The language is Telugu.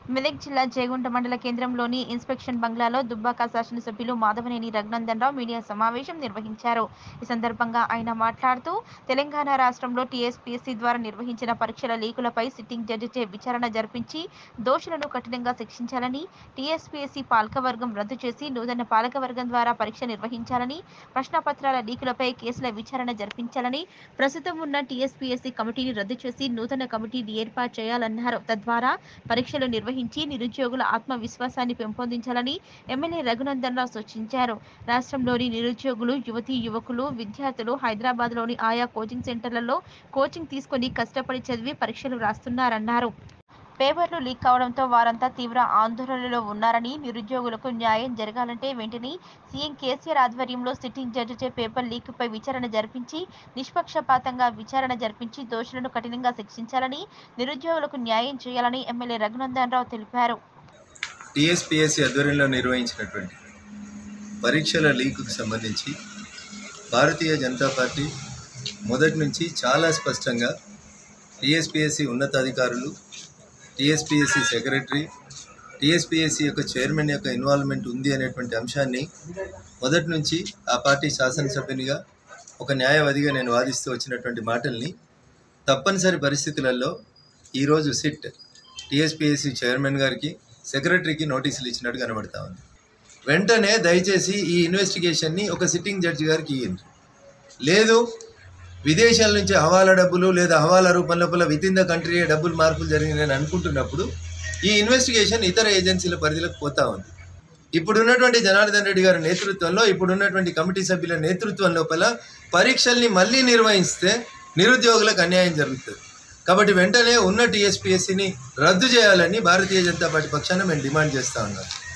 మెదక్ జిల్లా జయగుంట మండల కేంద్రంలోని ఇన్స్పెక్షన్ బంగ్లాలో దుబ్బాక శాసనసభ్యులు మాధవనేని రఘునందన్ రావు మీడియా సమావేశం నిర్వహించారు ఈ సందర్భంగా ఆయన మాట్లాడుతూ తెలంగాణ రాష్ట్రంలో టీఎస్పీఎస్సీ ద్వారా నిర్వహించిన పరీక్షల లీకులపై సిట్టింగ్ జడ్జిచే విచారణ జరిపించి దోషులను కఠినంగా శిక్షించాలని టీఎస్పీఎస్సీ పాలకవర్గం రద్దు చేసి నూతన పాలకవర్గం ద్వారా పరీక్ష నిర్వహించాలని ప్రశ్నపత్రాల లీకులపై కేసుల విచారణ జరిపించాలని ప్రస్తుతం ఉన్న టీఎస్పీఎస్సీ కమిటీని రద్దు చేసి నూతన కమిటీని ఏర్పాటు చేయాలన్నారు తద్వారా పరీక్షలు నిర్వహించి నిరుద్యోగుల ఆత్మవిశ్వాసాన్ని పెంపొందించాలని ఎమ్మెల్యే రఘునందన్ రావు సూచించారు రాష్ట్రంలోని నిరుద్యోగులు యువతీ యువకులు విద్యార్థులు హైదరాబాద్లోని ఆయా కోచింగ్ సెంటర్లలో కోచింగ్ తీసుకొని కష్టపడి చదివి పరీక్షలు రాస్తున్నారన్నారు పేపర్లు లీక్ కావడంతో వారంతా తీవ్ర ఆందోళనలో ఉన్నారని నిరుద్యోగులకు న్యాయం జరగాలంటే వెంటనే సీఎం కేసీఆర్ ఆధ్వర్యంలో సిట్టింగ్ జడ్జిచే పేపర్ లీక్పై విచారణ జరిపించి నిష్పక్షపాతంగా విచారణ జరిపించి దోషులను కఠినంగా శిక్షించాలని నిరుద్యోగులకు న్యాయం చేయాలని ఎమ్మెల్యే రఘునందన్ రావు తెలిపారు టీఎస్పీఎస్సీ ఆధ్వర్యంలో నిర్వహించినటువంటి పరీక్షల లీకుకు సంబంధించి భారతీయ జనతా పార్టీ మొదటి నుంచి చాలా స్పష్టంగా టీఎస్పీఎస్సీ ఉన్నతాధికారులు టీఎస్పీఎస్సీ సెక్రటరీ టీఎస్పీఎస్సీ యొక్క చైర్మన్ యొక్క ఇన్వాల్వ్మెంట్ ఉంది అనేటువంటి అంశాన్ని మొదటి నుంచి ఆ పార్టీ శాసనసభ్యునిగా ఒక న్యాయవాదిగా నేను వాదిస్తూ వచ్చినటువంటి మాటల్ని తప్పనిసరి పరిస్థితులలో ఈరోజు సిట్ టీఎస్పీఎస్సీ చైర్మన్ గారికి సెక్రటరీకి నోటీసులు ఇచ్చినట్టు కనబడతా ఉంది వెంటనే దయచేసి ఈ ఇన్వెస్టిగేషన్ని ఒక సిట్టింగ్ జడ్జి గారికి ఇవ్వండి లేదు విదేశాల నుంచి హవాలా డబ్బులు లేదా హవాలా రూపం లోపల విత్ ఇన్ ద కంట్రీ డబ్బులు మార్పులు జరిగినాయని అనుకుంటున్నప్పుడు ఈ ఇన్వెస్టిగేషన్ ఇతర ఏజెన్సీల పరిధిలోకి పోతా ఉంది ఇప్పుడు ఉన్నటువంటి జనార్దన్ రెడ్డి గారి నేతృత్వంలో ఇప్పుడు ఉన్నటువంటి కమిటీ సభ్యుల నేతృత్వం లోపల పరీక్షల్ని మళ్ళీ నిర్వహిస్తే నిరుద్యోగులకు అన్యాయం జరుగుతుంది కాబట్టి వెంటనే ఉన్న టీఎస్పీఎస్సీని రద్దు చేయాలని భారతీయ జనతా పార్టీ పక్షాన మేము డిమాండ్ చేస్తా ఉన్నాం